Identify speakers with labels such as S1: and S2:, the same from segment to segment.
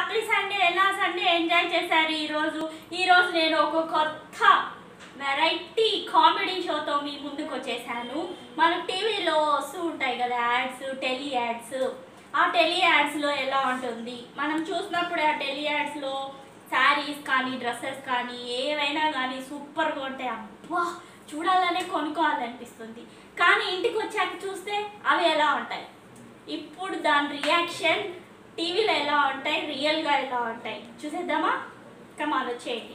S1: Happy Sunday ఎలా Sunday enjoy చేశారు ఈరోజు ఈరోజు నేను ఒక కొత్త వెరైటీ కామెడీ షోతో మీ ముందుకు వచ్చేసాను మన టీవీలో వస్తూ ఉంటాయి కదా యాడ్స్ టెలి యాడ్స్ ఆ టెలి యాడ్స్లో ఎలా ఉంటుంది మనం చూసినప్పుడు ఆ టెలి యాడ్స్లో శారీస్ కానీ డ్రెస్సెస్ కానీ ఏవైనా కానీ సూపర్గా ఉంటాయి అబ్బా చూడాలనే కొనుక్కోవాలనిపిస్తుంది కానీ ఇంటికి వచ్చాక చూస్తే అవి ఎలా ఉంటాయి ఇప్పుడు దాని రియాక్షన్ టీవీలో ఎలా ఉంటాయి రియల్గా ఎలా ఉంటాయి చూసేద్దామా కమాన్ వచ్చేయండి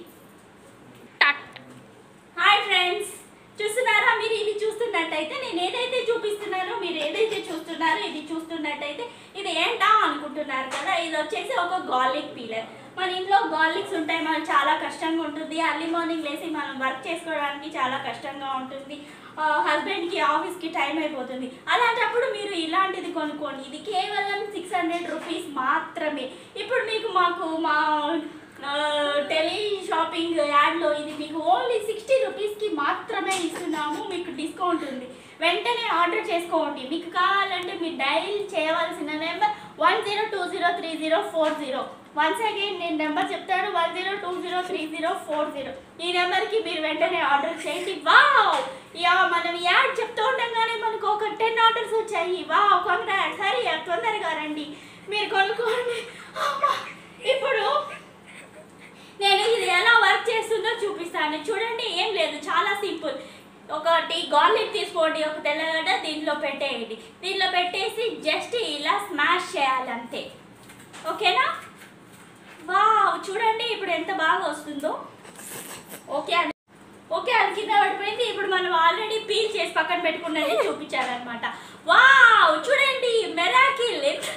S1: హాయ్ ఫ్రెండ్స్ చూస్తున్నారా మీరు ఇది చూస్తున్నట్టయితే నేను ఏదైతే చూపిస్తున్నానో మీరు ఏదైతే చూస్తున్నారో ఇది చూస్తున్నట్టయితే ఇది ఏంటా అనుకుంటున్నారు కదా ఇది వచ్చేసి ఒక గార్లిక్ పీలర్ మన ఇంట్లో గార్లిక్స్ ఉంటాయి మనకు చాలా కష్టంగా ఉంటుంది అర్లీ మార్నింగ్ లేసి మనం వర్క్ చేసుకోవడానికి చాలా కష్టంగా ఉంటుంది హస్బెండ్కి ఆఫీస్కి టైం అయిపోతుంది అలాంటప్పుడు మీరు ఇలాంటిది కొనుక్కోండి ఇది కేవలం సిక్స్ హండ్రెడ్ రూపీస్ మాత్రమే ఇప్పుడు మీకు మాకు మా టెలి షాపింగ్ యాడ్లో ఇది మీకు ఓన్లీ సిక్స్టీ రూపీస్కి మాత్రమే ఇస్తున్నాము మీకు డిస్కౌంట్ ఉంది వెంటనే ఆర్డర్ చేసుకోండి మీకు కావాలంటే మీరు డైల్ చేయవలసిన number one zero two zero three zero four zero once again నేను నెంబర్ చెప్తాను one zero two zero three zero four zero ఈ నెంబర్కి మీరు వెంటనే ఆర్డర్ చేయండి వావ్ యా మనం ఈ యాడ్ చెప్తూ ఉండగానే మనకు ఒక టెన్ ఆర్డర్స్ వచ్చాయి వావ్ కాంగ్రాట్ సరే తొందరగా రండి మీరు కొనుక్కోండి అమ్మా, ఇప్పుడు నేను ఇది ఎలా వర్క్ చేస్తుందో చూపిస్తాను చూడండి ఏం లేదు చాలా సింపుల్ ఒకటి గార్లిక్ తీసుకోండి ఒక తెల్లగడ్డ దీంట్లో పెట్టేయండి దీంట్లో పెట్టేసి జస్ట్ ఇలా స్మాష్ చేయాలి అంతే ఓకేనా వావ్ చూడండి ఇప్పుడు ఎంత బాగా వస్తుందో ఓకే అది ఓకే అది కింద పడిపోయింది ఇప్పుడు మనం ఆల్రెడీ పీల్ చేసి పక్కన పెట్టుకున్నది చూపించారనమాట వావ్ చూడండి మెరాకిల్ ఎంత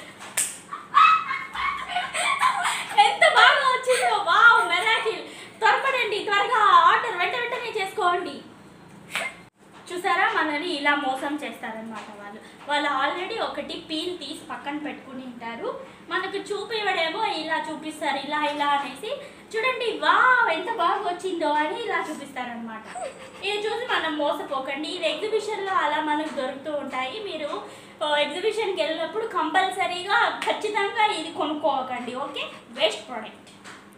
S1: ఎంత బాగా వచ్చిందో వావ్ మెరాకిల్ త్వరపడండి త్వరగా ఆర్డర్ వెంట వెంటనే చేసుకోండి చూసారా మనని ఇలా మోసం చేస్తారనమాట వాళ్ళు వాళ్ళు ఆల్రెడీ ఒకటి పీల్ తీసి పక్కన పెట్టుకుని ఉంటారు మనకు చూపివ్వడేమో ఇలా చూపిస్తారు ఇలా ఇలా అనేసి చూడండి వా ఎంత బాగా వచ్చిందో అని ఇలా చూపిస్తారనమాట ఇది చూసి మనం మోసపోకండి ఇది ఎగ్జిబిషన్లో అలా మనకు దొరుకుతూ ఉంటాయి మీరు ఎగ్జిబిషన్కి వెళ్ళినప్పుడు కంపల్సరీగా ఖచ్చితంగా ఇది కొనుక్కోకండి okay waste product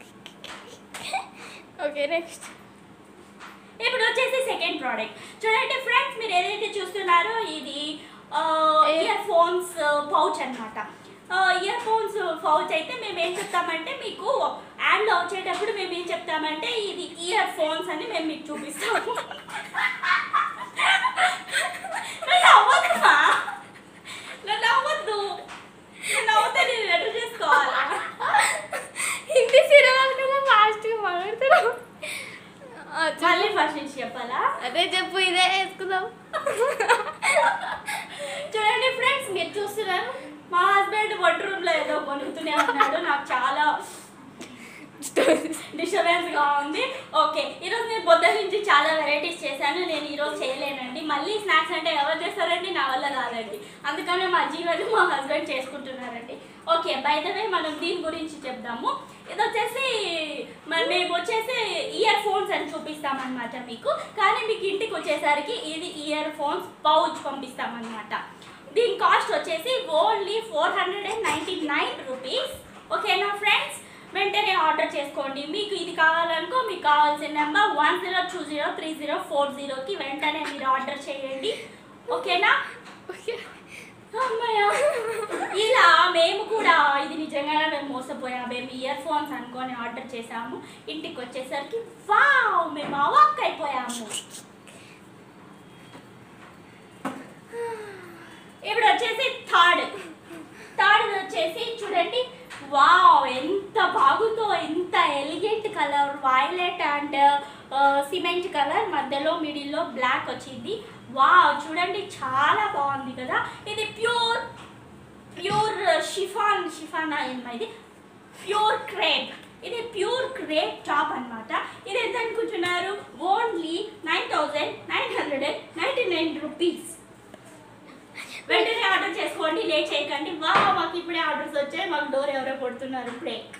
S2: okay next
S1: ఇప్పుడు వచ్చేసి సెకండ్ ప్రోడక్ట్ చూడండి ఫ్రెండ్స్ మీరు ఏదైతే చూస్తున్నారో ఇది ఇయర్ ఫోన్స్ పౌచ్ అనమాట ఇయర్ ఫోన్స్ పౌచ్ అయితే మేము ఏం చెప్తామంటే మీకు యాడ్లో వచ్చేటప్పుడు మేము ఏం చెప్తామంటే ఇది ఇయర్ ఫోన్స్ అని మేము మీకు చూపిస్తాము నన్ను అవ్వద్దమ్మా నన్ను అవ్వద్దు నన్ను అవ్వద్దు నేను ఎట్లా చేసుకోవాలా
S2: హిందీ సీరియల్ కదా ఫాస్ట్గా మాట్లాడతారు ఆ, చెప్పు.
S1: మళ్ళీ ఫస్ట్ నుంచి చెప్పాలా
S2: అదే చెప్పు ఇదే వేసుకుందాం
S1: చూడండి ఫ్రెండ్స్ మీరు చూస్తున్నారు మా హస్బెండ్ వంట రూమ్ లో ఏదో కొనుక్కుతూనే ఉన్నాడు నాకు చాలా డిస్టర్బెన్స్ గా ఉంది ఓకే ఈరోజు నేను పొద్దున్న నుంచి చాలా వెరైటీస్ చేశాను నేను ఈరోజు చేయలేనండి మళ్ళీ స్నాక్స్ అంటే ఎవరు చేస్తారండి నా వల్ల కాదండి అందుకనే మా జీవన్ మా హస్బెండ్ చేసుకుంటున్నారండి ఓకే బై ద వే మనం దీని గురించి చెప్దాము ఇది వచ్చేసి మరి మేము వచ్చేసి ఇయర్ ఫోన్స్ అని చూపిస్తామన్నమాట మీకు కానీ మీకు ఇంటికి వచ్చేసరికి ఇది ఇయర్ ఫోన్స్ పౌచ్ పంపిస్తామన్నమాట దీని కాస్ట్ వచ్చేసి only four hundred and ninety nine rupees ఓకేనా ఫ్రెండ్స్ వెంటనే ఆర్డర్ చేసుకోండి మీకు ఇది కావాలనుకో మీకు కావాల్సిన number one zero two zero three zero four జీరోకి వెంటనే మీరు ఆర్డర్ చేయండి ఓకేనా అమ్మయ్య ఇలా మేము కూడా ఇది నిజంగానే మేము మోసపోయాము మేము ఇయర్ ఫోన్స్ అనుకొని ఆర్డర్ చేసాము ఇంటికి వచ్చేసరికి వావ్ మేము అవాక్ అయిపోయాము ఇప్పుడు వచ్చేసి థర్డ్ థర్డ్ వచ్చేసి చూడండి వావ్ ఎంత బాగుందో ఎంత elegant colour violet and cement colour మధ్యలో మిడిల్లో బ్లాక్ వచ్చింది వావ్ చూడండి చాలా బాగుంది కదా ఇది ప్యూర్ ప్యూర్ షిఫాన్ షిఫానా ఏమా ఇది ప్యూర్ క్రేప్ ఇది ప్యూర్ క్రేప్ టాప్ అన్నమాట ఇది ఎంత అనుకుంటున్నారు only nine thousand nine hundred and ninety nine rupees వెంటనే ఆర్డర్ చేసుకోండి లేట్ చేయకండి వా మాకు ఇప్పుడే ఆర్డర్స్ వచ్చాయి మాకు డోర్ ఎవరో కొడుతున్నారు బ్రేక్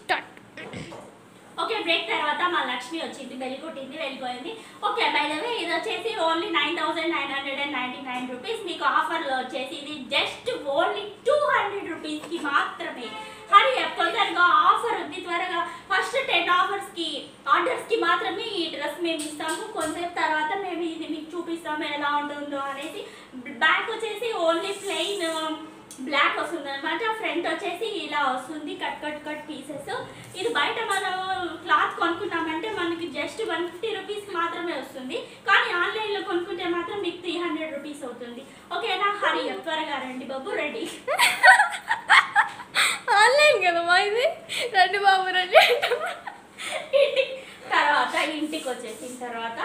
S1: ఓకే బ్రేక్ తర్వాత మా లక్ష్మి వచ్చింది వెళ్ళి కొట్టింది వెళ్ళిపోయింది ఓకే బై ద వే ఇది వచ్చేసి only nine thousand nine hundred and ninety nine rupees మీకు ఆఫర్లో వచ్చేసి ఇది జస్ట్ ఓన్లీ టూ హండ్రెడ్ రూపీస్కి మాత్రమే హరి తొందరగా ఆఫర్ త్వరగా ఫస్ట్ టెన్ ఆఫర్స్ కి ఆర్డర్స్ కి మాత్రమే ఈ డ్రెస్ మేము ఇస్తాము కొంతసేపు తర్వాత మేము ఇది మీకు చూపిస్తాము ఎలా ఉంటుందో అనేసి బ్యాక్ వచ్చేసి ఓన్లీ ప్లెయిన్ బ్లాక్ వస్తుంది అనమాట ఫ్రంట్ వచ్చేసి ఇలా వస్తుంది కట్ కట్ కట్ పీసెస్ ఇది బయట మనం క్లాత్ కొనుక్కున్నామంటే మనకి జస్ట్ వన్ ఫిఫ్టీ రూపీస్ మాత్రమే వస్తుంది కానీ ఆన్లైన్లో కొనుక్కుంటే మాత్రం మీకు త్రీ హండ్రెడ్ రూపీస్ అవుతుంది ఓకేనా హరి త్వరగా రండి బాబు రెడీ
S2: ఆన్లైన్ కదా మా ఇది రండి బాబు రండి
S1: ఇంటికి తర్వాత ఇంటికి వచ్చేసిన తర్వాత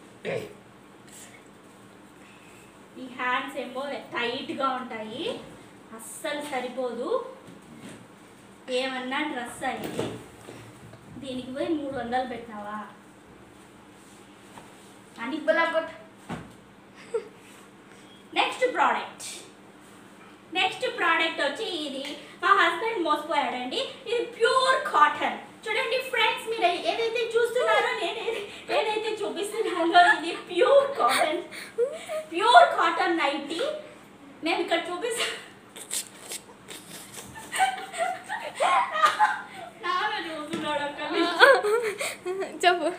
S1: ఈ హ్యాండ్స్ ఏమో టైట్గా ఉంటాయి అస్సలు సరిపోదు ఏమన్నా డ్రెస్ అయింది దీనికి పోయి మూడు వందలు పెట్టినావా అని నెక్స్ట్ ప్రోడక్ట్ నెక్స్ట్ ప్రోడక్ట్ వచ్చి ఇది మా హస్బెండ్ మోసపోయాడండి ఇది ప్యూర్ కాటన్ చూడండి ఫ్రెండ్స్ మీరు ఏదైతే చూస్తున్నారో నేను ఏది- ఏదైతే చూపిస్తున్నానో ఇది pure cotton pure cotton nighty మేము ఇక్కడ చూపిస్తాం నాన్న చూస్తున్నాడు అక్కడ
S2: చెప్పు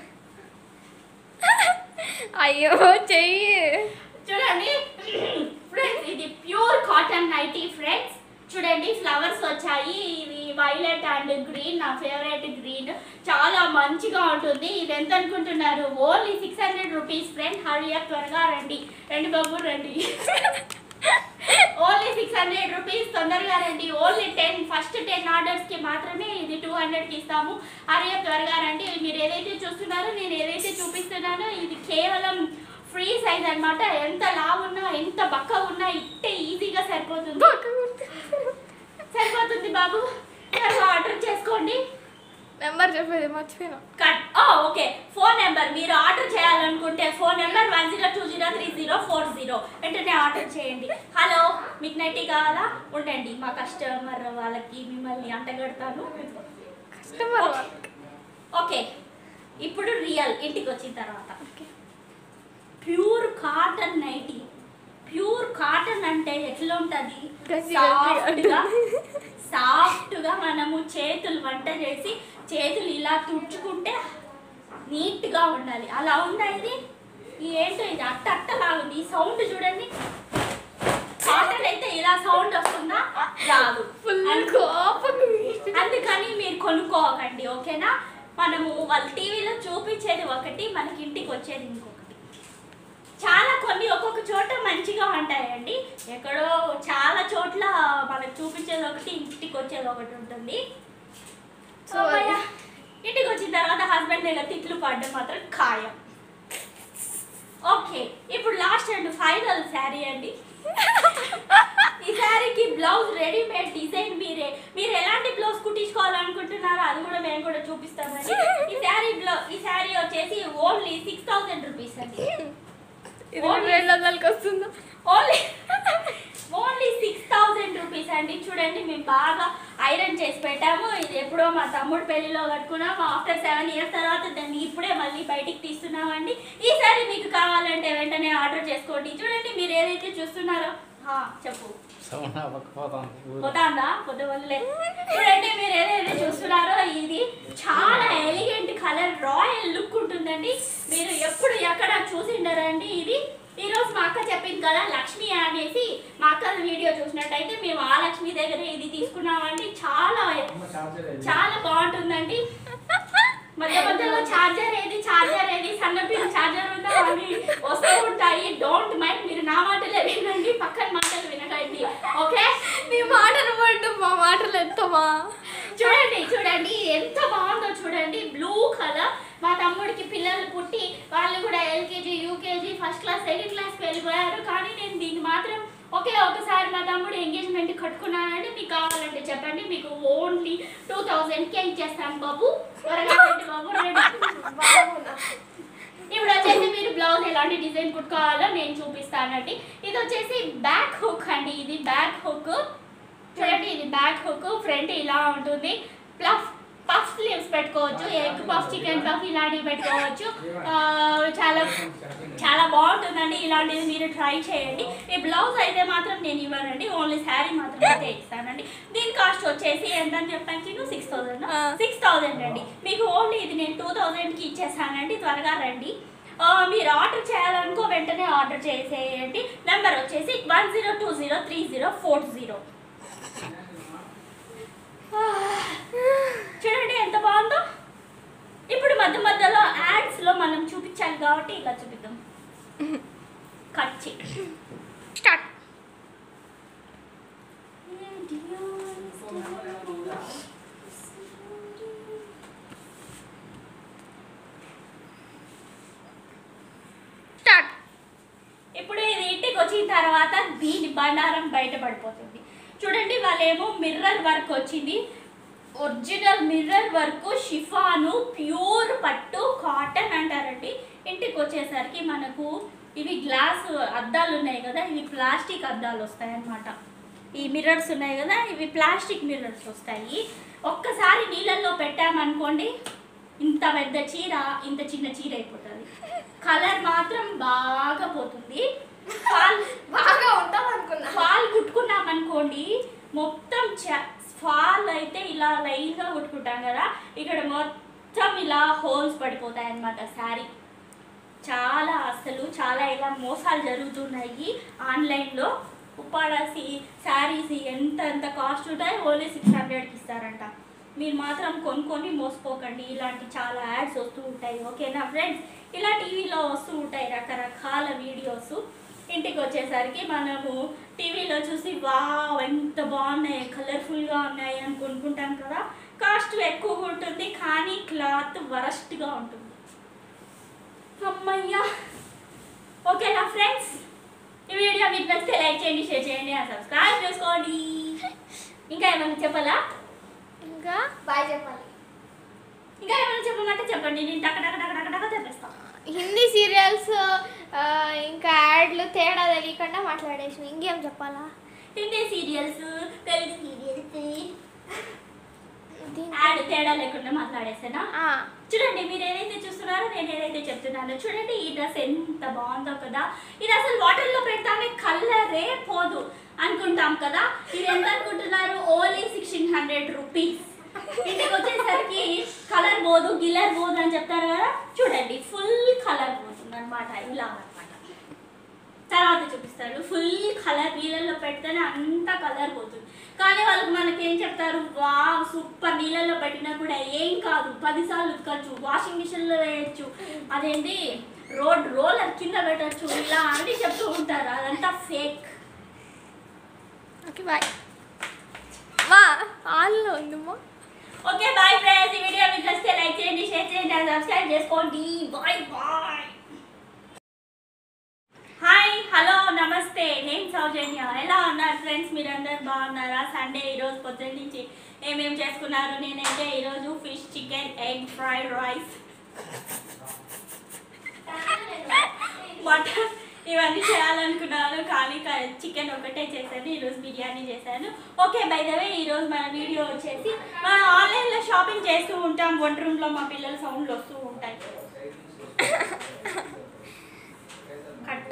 S2: అయ్యో చెయ్యి
S1: చూడండి ఫ్రెండ్స్ ఇది ప్యూర్ కాటన్ నైటీ ఫ్రెండ్స్ చూడండి ఫ్లవర్స్ వచ్చాయి ఇది వైలెట్ అండ్ గ్రీన్ నా ఫేవరెట్ గ్రీన్ చాలా మంచిగా ఉంటుంది ఇది ఎంత అనుకుంటున్నారు only six hundred rupees friend హరియా త్వరగా రండి రండి బాబు రండి ఓన్లీ సిక్స్ హండ్రెడ్ రూపీస్ తొందరగా రండి ఓన్లీ టెన్ ఫస్ట్ టెన్ ఆర్డర్స్కి మాత్రమే ఇది టూ హండ్రెడ్కి ఇస్తాము హరియా త్వరగా రండి మీరు ఏదైతే చూస్తున్నారో నేను ఏదైతే చూపిస్తున్నానో ఇది కేవలం ఫ్రీ సైజ్ అన్నమాట ఎంత లావు ఉన్నా ఎంత బక్క ఉన్నా ఇట్టే ఈజీగా సరిపోతుంది సరిపోతుంది బాబు త్వరగా ఆర్డర్ చేసుకోండి
S2: నెంబర్ చెప్పేది మర్చిపోయినా
S1: కట్ ఓకే ఫోన్ నెంబర్ మీరు ఆర్డర్ చేయాలనుకుంటే phone number one zero two zero three zero four zero వెంటనే ఆర్డర్ చేయండి హలో మీకు నైటీ కావాలా ఉండండి మా కస్టమర్ వాళ్ళకి మిమ్మల్ని అంటగడతాను
S2: కస్టమర్
S1: ఓకే ఇప్పుడు రియల్ ఇంటికి వచ్చిన తర్వాత pure cotton nighty pure cotton అంటే ఎట్లా ఉంటుంది
S2: గట్టి
S1: సాఫ్ట్గా సాఫ్ట్గా మనము చేతులు వంట చేసి చేతులు ఇలా తుడుచుకుంటే నీట్గా ఉండాలి అలా ఉందా ఇది ఈ ఏంటో ఇది అట్ట అట్టలాగుంది ఈ సౌండ్ చూడండి కాటన్ అయితే ఇలా సౌండ్ వస్తుందా రాదు
S2: ఫుల్
S1: అందుకు-
S2: కోపం
S1: అందుకని మీరు కొనుక్కోకండి ఓకేనా మనము వాళ్ళ టీవీలో చూపించేది ఒకటి మనకి ఇంటికి వచ్చేది ఇంకొకటి చాలా కొన్ని ఒక్కొక్క చోట మంచిగా ఉంటాయండి ఎక్కడో చాలా చోట్ల మనకు చూపించేది ఒకటి ఇంటికి వచ్చేది ఒకటి ఉంటుంది సో
S2: So,
S1: భయ్యా, ఇంటికి వచ్చిన తర్వాత హస్బెండ్ దగ్గర తిట్లు పడడం మాత్రం ఖాయం ఓకే ఇప్పుడు లాస్ట్ అండ్ ఫైనల్ శారీ అండి ఈ శారీకి బ్లౌజ్ రెడీమేడ్ డిజైన్ మీరే మీరు ఎలాంటి బ్లౌజ్ కుట్టించుకోవాలనుకుంటున్నారో అది కూడా మేము కూడా చూపిస్తామండి ఈ శారీ బ్లౌ ఈ శారీ వచ్చేసి ఓన్లీ సిక్స్ థౌసండ్ రూపీస్ అండి
S2: ఇది కూడా రెండు వందలకి వస్తుందా
S1: only only six thousand rupees అండి చూడండి మేము బాగా ఐరన్ చేసి పెట్టాము ఇది ఎప్పుడో మా తమ్ముడు పెళ్లిలో కట్టుకున్నాము ఆఫ్టర్ సెవెన్ ఇయర్స్ తర్వాత దాన్ని ఇప్పుడే మళ్ళీ బయటికి తీస్తున్నామండి ఈసారి మీకు కావాలంటే వెంటనే ఆర్డర్ చేసుకోండి చూడండి మీరు ఏదైతే చూస్తున్నారో హా, చెప్పు
S3: సౌండ్ అవ్వకపోతాను
S1: పోతాందా పొద్దు వదిలే చూడండి మీరు ఏదైతే చూస్తున్నారో ఇది చాలా ఎలిగెంట్ కలర్ రాయల్ లుక్ ఉంటుందండి మీరు ఎప్పుడు ఎక్కడ చూసిండరండి ఇది ఈ రోజు మా అక్క చెప్పింది కదా లక్ష్మి అనేసి మా అక్క వీడియో చూసినట్టయితే మేము ఆ లక్ష్మి దగ్గర ఇది తీసుకున్నామండి చాలా చాలా బాగుంటుందండి మధ్య మధ్యలో ఛార్జర్ ఏది ఛార్జర్ ఏది సన్నపిల్ల ఛార్జర్ ఉందా అని వస్తూ ఉంటాయి డోంట్ మైండ్ మీరు నా మాటలే వినండి పక్కన మాటలు వినకండి ఓకే
S2: నీ మాటలు పడ్డు మా మాటలు ఎంతమా
S1: చూడండి చూడండి ఎంత బాగుందో చూడండి బ్లూ కలర్ మా తమ్ముడికి పిల్లలు పుట్టి వాళ్ళు కూడా LKG UKG first class second క్లాస్కి వెళ్ళిపోయారు కానీ నేను దీన్ని మాత్రం ఒకే ఒకసారి మా తమ్ముడు ఎంగేజ్మెంట్ కట్టుకున్నానంటే మీకు కావాలంటే చెప్పండి మీకు ఓన్లీ టూ థౌజండ్కే ఇచ్చేస్తాను బాబు త్వరగా రండి బాబు రండి. ఇప్పుడు వచ్చేసి మీరు బ్లౌజ్ ఎలాంటి డిజైన్ కుట్టుకోవాలో నేను చూపిస్తానండి ఇది వచ్చేసి బ్యాక్ హుక్ అండి ఇది బ్యాక్ హుక్ చూడండి ఇది బ్యాక్ హుక్ ఫ్రంట్ ఇలా ఉంటుంది ప్లఫ్ పఫ్ స్లీవ్స్ పెట్టుకోవచ్చు ఎగ్ పఫ్ చికెన్ పఫ్ ఇలాంటివి పెట్టుకోవచ్చు ఆ, చాలా చాలా బాగుంటుందండి ఇలాంటివి మీరు ట్రై చేయండి ఈ బ్లౌజ్ అయితే మాత్రం నేను ఇవ్వనండి ఓన్లీ శారీ మాత్రం అయితే ఇస్తానండి దీని కాస్ట్ వచ్చేసి ఎంత అని చెప్పాను చిన్న సిక్స్ థౌసండ్
S2: ఆ.
S1: సిక్స్ థౌసండ్ అండి మీకు ఓన్లీ ఇది నేను టూ థౌసండ్కి ఇచ్చేసానండి త్వరగా రండి ఆ, మీరు ఆర్డర్ చేయాలనుకో వెంటనే ఆర్డర్ చేసేయండి నెంబర్ వచ్చేసి one zero two zero three zero four zero చూడండి ఎంత బాగుందో ఇప్పుడు మధ్య మధ్యలో యాడ్స్లో మనం చూపించాలి కాబట్టి ఇలా చూపిద్దాం కట్ చేయి
S2: స్టార్ట్ స్టార్ట్
S1: ఇప్పుడు ఇది ఇంటికి వచ్చిన తర్వాత దీని బండారం బయటపడిపోతుంది చూడండి వాళ్ళేమో మిర్రర్ వర్క్ వచ్చింది original mirror work chiffon pure పట్టు కాటన్ అంటారండి ఇంటికి వచ్చేసరికి మనకు ఇవి గ్లాస్ అద్దాలు ఉన్నాయి కదా ఇవి ప్లాస్టిక్ అద్దాలు వస్తాయి అన్నమాట ఈ మిర్రర్స్ ఉన్నాయి కదా ఇవి ప్లాస్టిక్ మిర్రర్స్ వస్తాయి ఒక్కసారి నీళ్ళల్లో పెట్టామనుకోండి ఇంత పెద్ద చీర ఇంత చిన్న చీర అయిపోతుంది కలర్ మాత్రం బాగా పోతుంది ఫాల్
S2: బాగా ఉంటాం అనుకున్నా
S1: ఫాల్ కుట్టుకున్నాం అనుకోండి మొత్తం చ- ఫాల్ అయితే ఇలా లైన్గా కుట్టుకుంటాం కదా ఇక్కడ మొత్తం ఇలా హోల్స్ పడిపోతాయి అన్నమాట శారీ చాలా అసలు చాలా ఇలా మోసాలు జరుగుతున్నాయి ఆన్లైన్లో ఉప్పాడాసి శారీస్ ఎంత ఎంత కాస్ట్ ఉంటాయి ఓన్లీ సిక్స్ హండ్రెడ్కి ఇస్తారంట మీరు మాత్రం కొనుక్కొని మోసపోకండి ఇలాంటి చాలా యాడ్స్ వస్తూ ఉంటాయి ఓకేనా ఫ్రెండ్స్ ఇలా టీవీలో వస్తూ ఉంటాయి రకరకాల వీడియోస్ ఇంటికి వచ్చేసరికి మనము టీవీలో చూసి వా ఎంత బాగున్నాయి కలర్ఫుల్గా ఉన్నాయి అని కొనుక్కుంటాం కదా కాస్ట్ ఎక్కువగా ఉంటుంది కానీ క్లాత్ వరస్ట్గా ఉంటుంది అమ్మయ్యా ఓకేనా ఫ్రెండ్స్ ఈ వీడియో మీకు నచ్చితే లైక్ చేయండి షేర్ చేయండి అండ్ సబ్స్క్రైబ్ చేసుకోండి ఇంకా ఏమైనా చెప్పాలా
S2: ఇంకా బాయ్ చెప్పాలి
S1: ఇంకా ఏమైనా చెప్పమంటే చెప్పండి నేను టక టక టక టక టక చెప్పేస్తాను
S2: హిందీ సీరియల్స్ ఇంకా యాడ్లు తేడా తెలియకుండా మాట్లాడేసిన ఇంకేం చెప్పాలా
S1: హిందీ సీరియల్స్ తెలుగు సీరియల్స్
S2: దీని-
S1: యాడ్ తేడా లేకుండా మాట్లాడేసానా
S2: ఆ,
S1: చూడండి మీరు ఏదైతే చూస్తున్నారో నేను ఏదైతే చెప్తున్నానో చూడండి ఈ డ్రెస్ ఎంత బాగుందో కదా ఇది అసలు వాటర్లో పెడతానే కలరే పోదు అనుకుంటాం కదా ఇది ఎంత అనుకుంటున్నారు ఓన్లీ సిక్స్టీన్ హండ్రెడ్ రూపీస్ ఇంటికి వచ్చేసరికి కలర్ పోదు గిల్లర్ పోదు అని చెప్తారు కదా చూడండి ఫుల్ కలర్ పోతుంది అనమాట ఇలా అనమాట తర్వాత చూపిస్తాడు ఫుల్ కలర్ నీళ్ళల్లో పెడితేనే అంత కలర్ పోతుంది కానీ వాళ్ళకి మనకి ఏం చెప్తారు వా సూపర్ నీళ్ళల్లో పెట్టినా కూడా ఏం కాదు పదిసార్లు ఉతకచ్చు వాషింగ్ మిషన్లో వేయచ్చు అదేంటి రోడ్ రోలర్ కింద పెట్టచ్చు ఇలా అని చెప్తూ ఉంటారు అదంతా ఫేక్
S2: ఓకే బాయ్ మా ఆన్లో ఉందమ్మా
S1: ఓకే బాయ్ ఫ్రెండ్స్ ఈ వీడియో మీకు నచ్చితే లైక్ చేయండి షేర్ చేయండి అండ్ సబ్స్క్రైబ్ చేసుకోండి బాయ్ బాయ్ హాయ్ హలో నమస్తే నేను సౌజన్య ఎలా ఉన్నారు ఫ్రెండ్స్ మీరందరు బాగున్నారా సండే ఈరోజు పొద్దున్న నుంచి ఏమేమి చేసుకున్నారు నేనైతే ఈరోజు fish chicken egg fried rice mutton ఇవన్నీ చేయాలనుకున్నాను కానీ చికెన్ ఒకటే చేశాను ఈరోజు బిర్యానీ చేశాను ఓకే బై ద వే ఈరోజు మన వీడియో వచ్చేసి మనం ఆన్లైన్లో షాపింగ్ చేస్తూ ఉంటాం వంట రూమ్లో మా పిల్లల సౌండ్లు వస్తూ ఉంటాయి కట్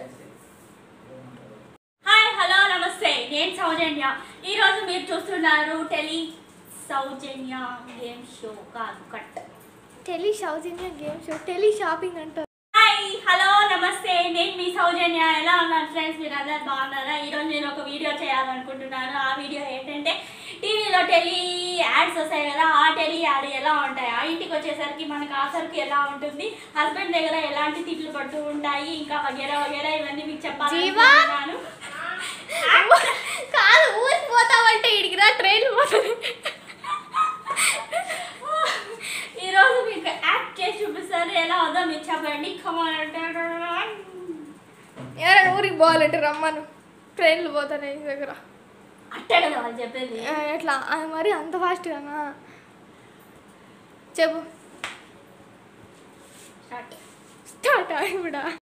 S1: హాయ్ హలో నమస్తే నేను సౌజన్య ఈరోజు మీరు చూస్తున్నారు టెలి సౌజన్య గేమ్ షో కాదు cut
S2: tele south Indian game show tele shopping అంటారు
S1: హాయ్ హలో నమస్తే నేను మీ సౌజన్య ఎలా ఉన్నారు ఫ్రెండ్స్ మీరు అందరు బాగున్నారా ఈరోజు నేను ఒక వీడియో చేయాలనుకుంటున్నాను ఆ వీడియో ఏంటంటే టీవీలో టెలి యాడ్స్ వస్తాయి కదా ఆ టెలి యాడ్ ఎలా ఉంటాయి ఆ ఇంటికి వచ్చేసరికి మనకు ఆ సరుకు ఎలా ఉంటుంది హస్బెండ్ దగ్గర ఎలాంటి తిట్లు పడుతూ ఉంటాయి ఇంకా వగేరా వగేరా ఇవన్నీ మీకు చెప్పాలనుకుంటున్నాను
S2: కాదు ఊరికి పోతామంటే ఇడికి రా ట్రైన్ పోతుంది
S1: ఈరోజు మీకు యాక్ట్ చేసి చూపిస్తారు ఎలా ఉందో మీరు చెప్పండి కమాన్
S2: ఎవరైనా ఊరికి పోవాలంటే రమ్మను ట్రైన్లు పోతాయి నీ దగ్గర
S1: అట్టే కదా వాళ్ళు చెప్పేది
S2: ఆ, ఎట్లా ఆ, మరి అంత ఫాస్ట్గానా చెప్పు
S1: స్టార్ట్
S2: స్టార్ట్ ఇప్పుడు